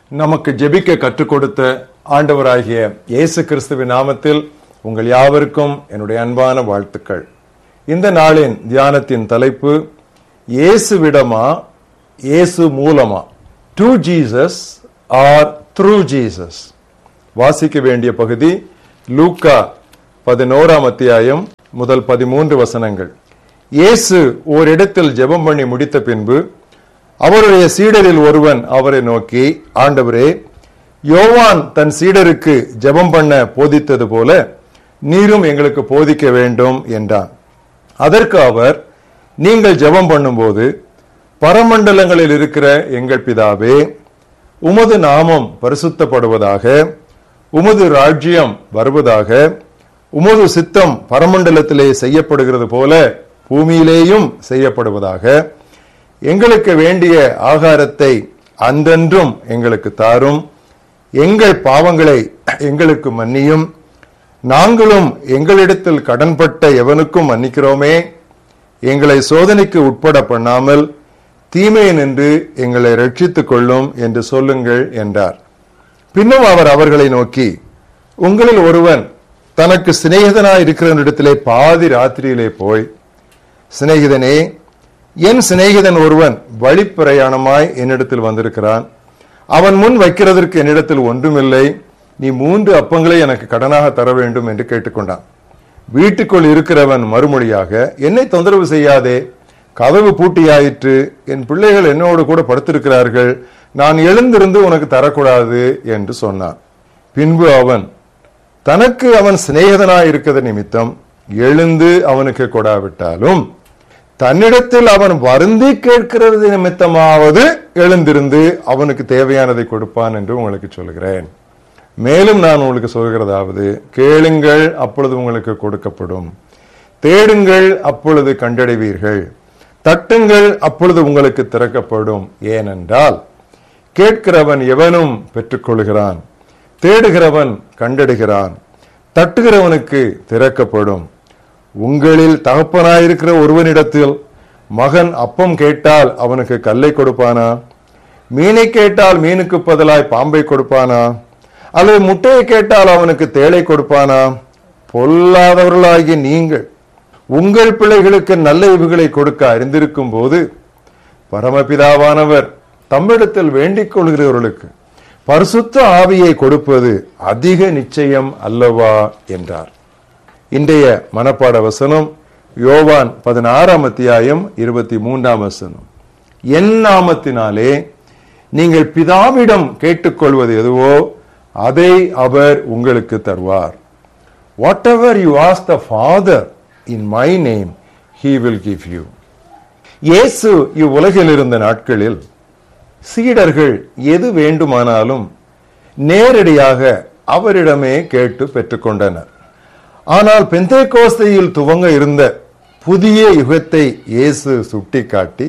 நமக்கு ஜெபிக்க கற்றுக் கொடுத்த ஆண்டவராகிய இயேசு கிறிஸ்துவின் நாமத்தில் உங்கள் யாவருக்கும் என்னுடைய அன்பான வாழ்த்துக்கள் இந்த நாளின் தியானத்தின் தலைப்பு இயேசுவிடமா இயேசு மூலமா to Jesus or through Jesus வாசிக்க வேண்டிய பகுதி லூக்கா பதினோராம் அத்தியாயம் முதல் பதிமூன்று வசனங்கள் இயேசு ஓரிடத்தில் ஜெபம் பண்ணி முடித்த பின்பு அவருடைய சீடரில் ஒருவன் அவரை நோக்கி ஆண்டவரே யோவான் தன் சீடருக்கு ஜெபம் பண்ண போதித்தது போல நீரும் எங்களுக்கு போதிக்க வேண்டும் என்றான் அதற்கு அவர் நீங்கள் ஜெபம் பண்ணும்போது பரமண்டலங்களில் இருக்கிற எங்கள் பிதாவே உமது நாமம் பரிசுத்தப்படுவதாக உமது ராஜ்யம் வருவதாக உமது சித்தம் பரமண்டலத்திலே செய்யப்படுகிறது போல பூமியிலேயும் செய்யப்படுவதாக எங்களுக்கு வேண்டிய ஆகாரத்தை அன்றன்றும் எங்களுக்கு தாரும் எங்கள் பாவங்களை எங்களுக்கு மன்னியும் நாங்களும் எங்களிடத்தில் கடன்பட்ட எவனுக்கும் மன்னிக்கிறோமே எங்களை சோதனைக்கு உட்பட பண்ணாமல் தீமை நின்று எங்களை ரட்சித்துக் கொள்ளும் என்று சொல்லுங்கள் என்றார் பின்னும் அவர் அவர்களை நோக்கி உங்களில் ஒருவன் தனக்கு சிநேகிதனாய் இருக்கிறவனிடத்திலே பாதி ராத்திரியிலே போய் சிநேகிதனே என் சிநேகிதன் ஒருவன் வழிப்பிரயாணமாய் என்னிடத்தில் வந்திருக்கிறான் அவன் முன் வைக்கிறதற்கு என்னிடத்தில் ஒன்றுமில்லை நீ மூன்று அப்பங்களை எனக்கு கடனாக தர வேண்டும் என்று கேட்டுக்கொண்டான் வீட்டுக்குள் இருக்கிறவன் மறுமொழியாக என்னை தொந்தரவு செய்யாதே கதவு பூட்டியாயிற்று என் பிள்ளைகள் என்னோடு கூட படுத்திருக்கிறார்கள் நான் எழுந்திருந்து உனக்கு தரக்கூடாது என்று சொன்னான் பின்பு அவன் தனக்கு அவன் சிநேகிதனாய் இருக்கிறது நிமித்தம் எழுந்து அவனுக்கு கொடாவிட்டாலும் தன்னிடத்தில் அவன் வருந்தி கேட்கிறது நிமித்தமாவது எழுந்திருந்து அவனுக்கு தேவையானதை கொடுப்பான் என்று உங்களுக்கு சொல்கிறேன் மேலும் நான் உங்களுக்கு சொல்கிறதாவது கேளுங்கள் அப்பொழுது உங்களுக்கு கொடுக்கப்படும் தேடுங்கள் அப்பொழுது கண்டடைவீர்கள் தட்டுங்கள் அப்பொழுது உங்களுக்கு திறக்கப்படும் ஏனென்றால் கேட்கிறவன் எவனும் பெற்றுக்கொள்கிறான் தேடுகிறவன் கண்டடைகிறான் தட்டுகிறவனுக்கு திறக்கப்படும் உங்களில் தகப்பனாயிருக்கிற ஒருவனிடத்தில் மகன் அப்பம் கேட்டால் அவனுக்கு கல்லை கொடுப்பானா மீனை கேட்டால் மீனுக்கு பதிலாய் பாம்பை கொடுப்பானா அல்லது முட்டையை கேட்டால் அவனுக்கு தேளை கொடுப்பானா பொல்லாதவர்களாகிய நீங்கள் உங்கள் பிள்ளைகளுக்கு நல்ல இவுகளை கொடுக்க அறிந்திருக்கும் போது பரமபிதாவானவர் தம்மிடத்தில் வேண்டிக் கொள்கிறவர்களுக்கு பரிசுத்த ஆவியை கொடுப்பது அதிக நிச்சயம் அல்லவா என்றார் இன்றைய மனப்பாட வசனம் யோவான் பதினாறாம் அத்தியாயம் இருபத்தி மூன்றாம் வசனம் என் நாமத்தினாலே நீங்கள் பிதாவிடம் கேட்டுக்கொள்வது எதுவோ அதை அவர் உங்களுக்கு தருவார் whatever you ask the father in my name he will give you இயேசு இவ்வுலகில் இருந்த நாட்களில் சீடர்கள் எது வேண்டுமானாலும் நேரடியாக அவரிடமே கேட்டு பெற்றுக்கொண்டனர் ஆனால் பெந்தே கோஸ்தையில் துவங்க இருந்த புதிய யுகத்தை இயேசு சுட்டிக்காட்டி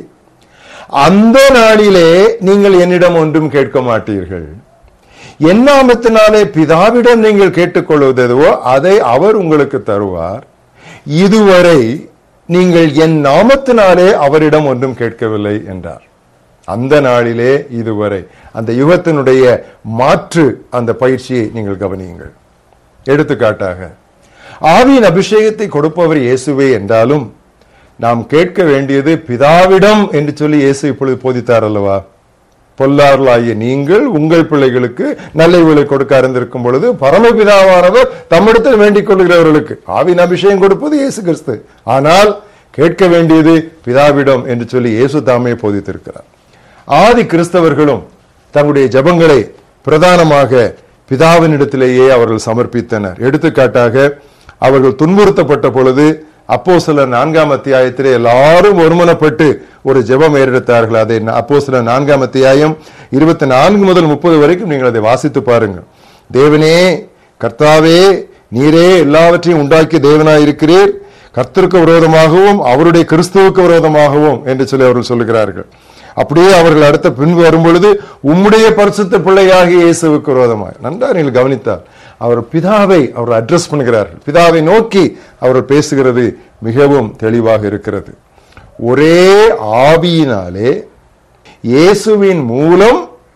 அந்த நாளிலே நீங்கள் என்னிடம் ஒன்றும் கேட்க மாட்டீர்கள் என் நாமத்தினாலே பிதாவிடம் நீங்கள் கேட்டுக்கொள்வதுவோ அதை அவர் உங்களுக்கு தருவார் இதுவரை நீங்கள் என் நாமத்தினாலே அவரிடம் ஒன்றும் கேட்கவில்லை என்றார் அந்த நாளிலே இதுவரை அந்த யுகத்தினுடைய மாற்று அந்த பயிற்சியை நீங்கள் கவனியுங்கள் எடுத்துக்காட்டாக ஆவியின் அபிஷேகத்தை கொடுப்பவர் இயேசுவே என்றாலும் நாம் கேட்க வேண்டியது பிதாவிடம் என்று சொல்லி இயேசு இப்பொழுது போதித்தார் அல்லவா பொல்லார்களாகிய நீங்கள் உங்கள் பிள்ளைகளுக்கு நல்ல கொடுக்க அறிந்திருக்கும் பொழுது பரமபிதாவானவர் தம்மிடத்தில் வேண்டிக் கொள்கிறவர்களுக்கு ஆவின் அபிஷேகம் கொடுப்பது இயேசு கிறிஸ்து ஆனால் கேட்க வேண்டியது பிதாவிடம் என்று சொல்லி இயேசு தாமே போதித்திருக்கிறார் ஆதி கிறிஸ்தவர்களும் தங்களுடைய ஜபங்களை பிரதானமாக பிதாவினிடத்திலேயே அவர்கள் சமர்ப்பித்தனர் எடுத்துக்காட்டாக அவர்கள் துன்புறுத்தப்பட்ட பொழுது அப்போ சிலர் நான்காம் அத்தியாயத்திலே எல்லாரும் ஒருமனப்பட்டு ஒரு ஜெபம் ஏறெடுத்தார்கள் அதை அப்போ சிலர் நான்காம் அத்தியாயம் இருபத்தி நான்கு முதல் முப்பது வரைக்கும் நீங்கள் அதை வாசித்து பாருங்கள் தேவனே கர்த்தாவே நீரே எல்லாவற்றையும் உண்டாக்கிய தேவனாய் இருக்கிறீர் கர்த்தருக்கு விரோதமாகவும் அவருடைய கிறிஸ்துவுக்கு விரோதமாகவும் என்று சொல்லி அவர்கள் சொல்லுகிறார்கள் அப்படியே அவர்கள் அடுத்த பின்பு வரும் பொழுது உம்முடைய பரிசுத்த பிள்ளையாகிய இயேசுவுக்கு விரோதமாய் நன்றாக நீங்கள் கவனித்தார் அவர் பிதாவை அவர் அட்ரஸ் பண்ணுகிறார்கள் பிதாவை நோக்கி அவர் பேசுகிறது மிகவும் தெளிவாக இருக்கிறது ஒரே ஆவியினாலே இயேசுவின் மூலம்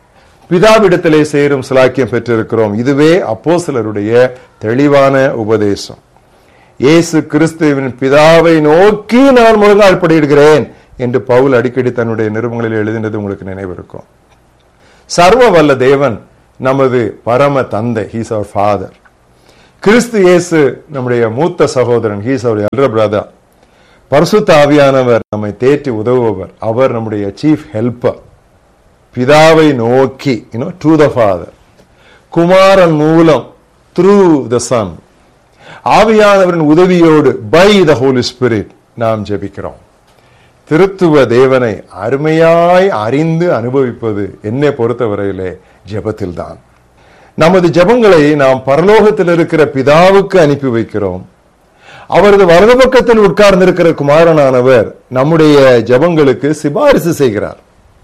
பிதாவிடத்திலே சேரும் சிலாக்கியம் பெற்றிருக்கிறோம் இதுவே அப்போஸ்தலருடைய தெளிவான உபதேசம் இயேசு கிறிஸ்துவின் பிதாவை நோக்கி நான் முழங்கால் படியிடுகிறேன் என்று பவுல் அடிக்கடி தன்னுடைய நிருபங்களில் எழுதினது உங்களுக்கு நினைவிருக்கும் சர்வ வல்ல தேவன் நமது பரம தந்தை ஹீஸ் அவர் ஃபாதர் கிறிஸ்து இயேசு நம்முடைய மூத்த சகோதரன் ஹீஸ் அவர் எல்டர் பிரதர் பரிசுத்த ஆவியானவர் நம்மை தேற்றி உதவுபவர் அவர் நம்முடைய சீஃப் ஹெல்ப்பர் பிதாவை நோக்கி யூனோ டு த ஃபாதர் குமாரன் மூலம் த்ரூ த சன் ஆவியானவரின் உதவியோடு பை த ஹோலி ஸ்பிரிட் நாம் ஜெபிக்கிறோம் திருத்துவ தேவனை அருமையாய் அறிந்து அனுபவிப்பது என்னை பொறுத்தவரையிலே ஜெபத்தில்தான் நமது ஜெபங்களை நாம் பரலோகத்தில் இருக்கிற பிதாவுக்கு அனுப்பி வைக்கிறோம் அவரது வலது பக்கத்தில் உட்கார்ந்திருக்கிற குமாரனானவர் நம்முடைய ஜெபங்களுக்கு சிபாரிசு செய்கிறார்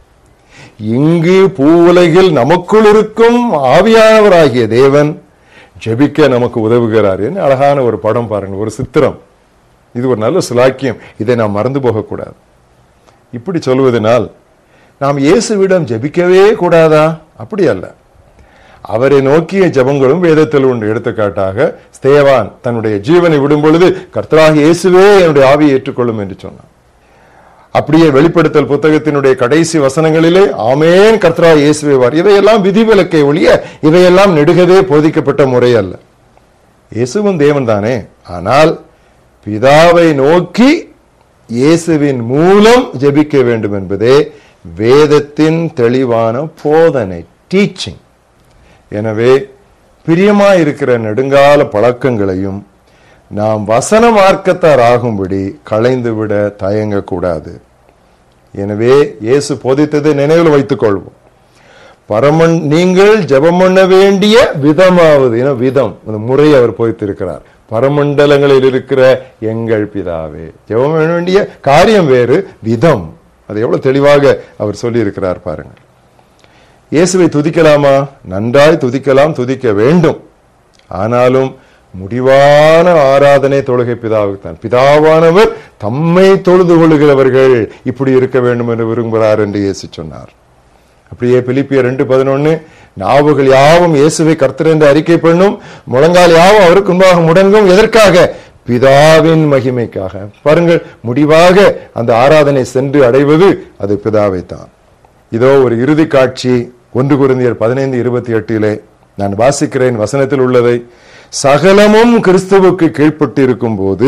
இங்கு பூவுலகில் நமக்குள் இருக்கும் ஆவியானவராகிய தேவன் ஜெபிக்க நமக்கு உதவுகிறார் என்ன அழகான ஒரு படம் பாருங்க ஒரு சித்திரம் இது ஒரு நல்ல சுலாக்கியம் இதை நாம் மறந்து போகக்கூடாது இப்படி சொல்வதனால் நாம் இயேசுவிடம் ஜெபிக்கவே கூடாதா அப்படி அல்ல அவரை நோக்கிய ஜெபங்களும் வேதத்தில் உண்டு எடுத்துக்காட்டாக ஸ்தேவான் தன்னுடைய ஜீவனை விடும் பொழுது கர்த்தராக இயேசுவே என்னுடைய ஆவியை ஏற்றுக்கொள்ளும் என்று சொன்னான் அப்படியே வெளிப்படுத்தல் புத்தகத்தினுடைய கடைசி வசனங்களிலே ஆமேன் கர்த்தரா இயேசுவே வார் இவையெல்லாம் விதிவிலக்கை ஒழிய இவையெல்லாம் நெடுகவே போதிக்கப்பட்ட முறை அல்ல இயேசுவும் தேவன் தானே ஆனால் பிதாவை நோக்கி இயேசுவின் மூலம் ஜெபிக்க வேண்டும் என்பதே வேதத்தின் தெளிவான போதனை டீச்சிங் எனவே பிரியமாயிருக்கிற நெடுங்கால பழக்கங்களையும் நாம் வசன மார்க்கத்தார் ஆகும்படி களைந்துவிட தயங்கக்கூடாது எனவே இயேசு போதித்ததை நினைவில் வைத்துக் கொள்வோம் பரமன் நீங்கள் ஜெபம் பண்ண வேண்டிய விதமாவது என விதம் அந்த முறை அவர் போதித்திருக்கிறார் பரமண்டலங்களில் இருக்கிற எங்கள் பிதாவே ஜெபம் பண்ண வேண்டிய காரியம் வேறு விதம் அது எவ்வளவு தெளிவாக அவர் சொல்லி இருக்கிறார் பாருங்கள் இயேசுவை துதிக்கலாமா நன்றாய் துதிக்கலாம் துதிக்க வேண்டும் ஆனாலும் முடிவான ஆராதனை தொழுகை பிதாவுக்கு தான் பிதாவானவர் தம்மை தொழுது கொள்ளுகிறவர்கள் இப்படி இருக்க வேண்டும் என்று விரும்புகிறார் என்று இயேசு சொன்னார் அப்படியே பிலிப்பிய ரெண்டு பதினொன்னு நாவுகள் யாவும் இயேசுவை கர்த்தர் என்று அறிக்கை பண்ணும் முழங்கால் யாவும் அவருக்கு முன்பாக முடங்கும் எதற்காக பிதாவின் மகிமைக்காக பாருங்கள் முடிவாக அந்த ஆராதனை சென்று அடைவது அது பிதாவை தான் இதோ ஒரு இறுதி காட்சி ஒன்று குருந்தியர் பதினைந்து இருபத்தி எட்டிலே நான் வாசிக்கிறேன் வசனத்தில் உள்ளதை சகலமும் கிறிஸ்துவுக்கு கீழ்ப்பட்டு இருக்கும் போது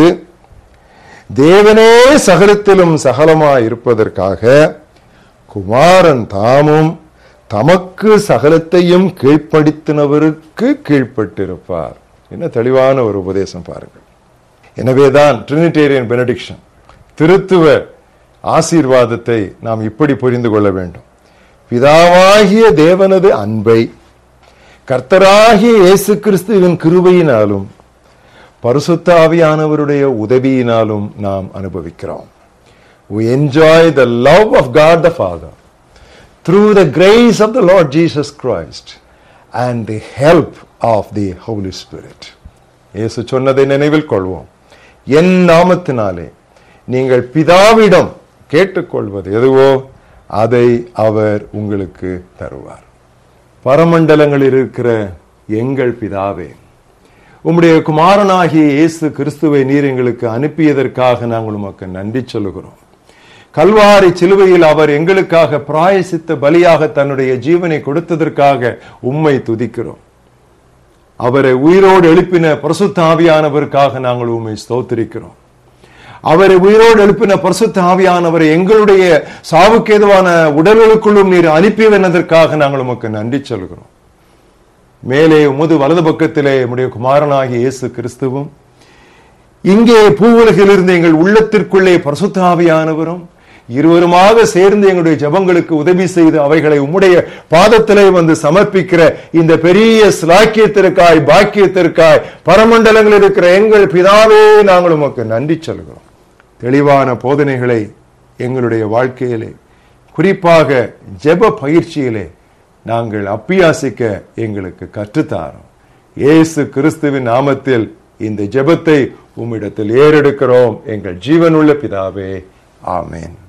தேவனே சகலத்திலும் சகலமாய் இருப்பதற்காக குமாரன் தாமும் தமக்கு சகலத்தையும் கீழ்ப்படுத்தினவருக்கு கீழ்ப்பட்டிருப்பார் என்ன தெளிவான ஒரு உபதேசம் பாருங்கள் எனவேதான் ட்ரினிடேரியன் பெனடிக்ஷன் திருத்துவ ஆசீர்வாதத்தை நாம் இப்படி புரிந்து கொள்ள வேண்டும் பிதாவாகிய தேவனது அன்பை கர்த்தராகிய இயேசு கிறிஸ்துவின் கிருபையினாலும் பரிசுத்த ஆவியானவருடைய உதவியினாலும் நாம் அனுபவிக்கிறோம் we enjoy the love of God the Father through the grace of the Lord Jesus Christ and the help of the Holy Spirit. இயேசு சொன்னதை நினைவில் கொள்வோம் என் நாமத்தினாலே நீங்கள் பிதாவிடம் கேட்டுக்கொள்வது எதுவோ அதை அவர் உங்களுக்கு தருவார் பரமண்டலங்களில் இருக்கிற எங்கள் பிதாவே உம்முடைய குமாரனாகிய இயேசு கிறிஸ்துவை நீர் எங்களுக்கு அனுப்பியதற்காக நாங்கள் உமக்கு நன்றி சொல்லுகிறோம் கல்வாரி சிலுவையில் அவர் எங்களுக்காக பிராயசித்த பலியாக தன்னுடைய ஜீவனை கொடுத்ததற்காக உம்மை துதிக்கிறோம் அவரை உயிரோடு எழுப்பின பரிசுத்த ஆவியானவருக்காக நாங்கள் உண்மை ஸ்தோத்திரிக்கிறோம் அவரை உயிரோடு எழுப்பின பரிசுத்த ஆவியானவரை எங்களுடைய சாவுக்கேதுவான உடல்களுக்குள்ளும் நீர் அனுப்பியதற்காக நாங்கள் உமக்கு நன்றி சொல்கிறோம் மேலே உமது வலது பக்கத்திலே உம்முடைய குமாரனாகிய இயேசு கிறிஸ்துவும் இங்கே பூவுலகிலிருந்து எங்கள் உள்ளத்திற்குள்ளே பரிசுத்த ஆவியானவரும் இருவருமாக சேர்ந்து எங்களுடைய ஜபங்களுக்கு உதவி செய்து அவைகளை உம்முடைய பாதத்திலே வந்து சமர்ப்பிக்கிற இந்த பெரிய சிலாக்கியத்திற்காய் பாக்கியத்திற்காய் பரமண்டலங்களில் இருக்கிற எங்கள் பிதாவே நாங்கள் உமக்கு நன்றி சொல்கிறோம் தெளிவான போதனைகளை எங்களுடைய வாழ்க்கையிலே குறிப்பாக ஜெப பயிற்சியிலே நாங்கள் அப்பியாசிக்க எங்களுக்கு கற்றுத்தாரோம் இயேசு கிறிஸ்துவின் நாமத்தில் இந்த ஜெபத்தை உம்மிடத்தில் ஏறெடுக்கிறோம் எங்கள் ஜீவனுள்ள பிதாவே ஆமேன்